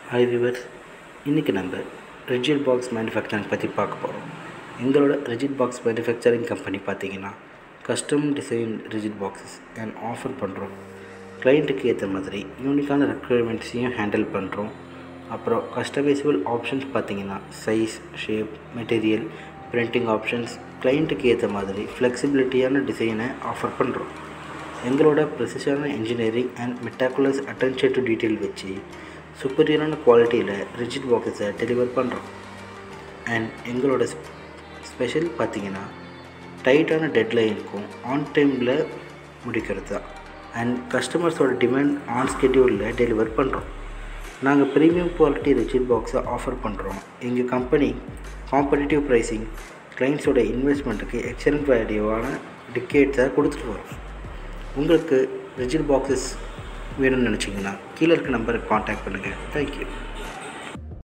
hi viewers இன்றைக்கி நம்ம rigid box manufacturing பற்றி பார்க்க போகிறோம் எங்களோட ரிஜிட் பாக்ஸ் மேனுஃபேக்சரிங் கம்பெனி பார்த்தீங்கன்னா custom design rigid boxes and offer பண்ணுறோம் கிளைண்ட்டுக்கு ஏற்ற மாதிரி யூனிக்கான ரெக்குயர்மெண்ட்ஸையும் ஹேண்டில் பண்ணுறோம் அப்புறம் கஸ்டமைசபிள் ஆப்ஷன்ஸ் பார்த்தீங்கன்னா size shape material printing options கிளைண்ட்டுக்கு ஏற்ற மாதிரி ஃப்ளெக்சிபிலிட்டியான டிசைனை ஆஃபர் பண்ணுறோம் எங்களோட ப்ரெசிஷனான engineering and meticulous attention to detail வச்சு சுப்பீரியரான குவாலிட்டியில் ரிஜிட் பாக்ஸஸை டெலிவர் பண்ணுறோம் அண்ட் எங்களோட ஸ்பெஷல் பார்த்தீங்கன்னா டைட்டான டெட்லைனுக்கும் ஆன் டைமில் முடிக்கிறது தான் அண்ட் கஸ்டமர்ஸோட டிமாண்ட் ஆன் ஸ்கெடியூலில் டெலிவர் பண்ணுறோம் நாங்கள் ப்ரீமியம் குவாலிட்டி ரிஜிட் பாக்ஸை ஆஃபர் பண்ணுறோம் எங்கள் கம்பெனி காம்படிட்டிவ் ப்ரைஸிங் கிளைண்ட்ஸோட இன்வெஸ்ட்மெண்ட்டுக்கு எக்ஸலண்ட் வேல்யூவான டிக்கெட்ஸை கொடுத்துட்டு வரோம் உங்களுக்கு ரிஜிட் பாக்ஸஸ் வேணும்னு நினச்சிங்கன்னா கீழே இருக்க நம்பருக்கு காண்டாக்ட் பண்ணுங்கள் தேங்க்யூ